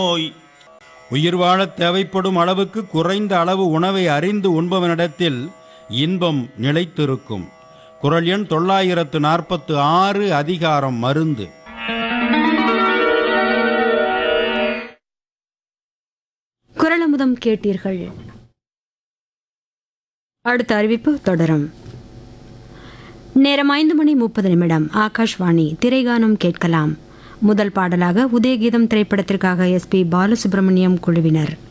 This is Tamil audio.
நோய் உயிர் வாழத் தேவைப்படும் அளவுக்கு குறைந்த அளவு உணவை அறிந்து உண்பவனிடத்தில் இன்பம் நிலைத்திருக்கும் குரல் எண் தொள்ளாயிரத்து நாற்பத்து ஆறு அதிகாரம் மருந்து குரலமுதம் கேட்டீர்கள் அடுத்த அறிவிப்பு தொடரும் நேரம் ஐந்து மணி முப்பது நிமிடம் ஆகாஷ்வாணி திரைகானம் கேட்கலாம் முதல் பாடலாக உதயகீதம் திரைப்படத்திற்காக எஸ்பி பாலசுப்ரமணியம் குழுவினர்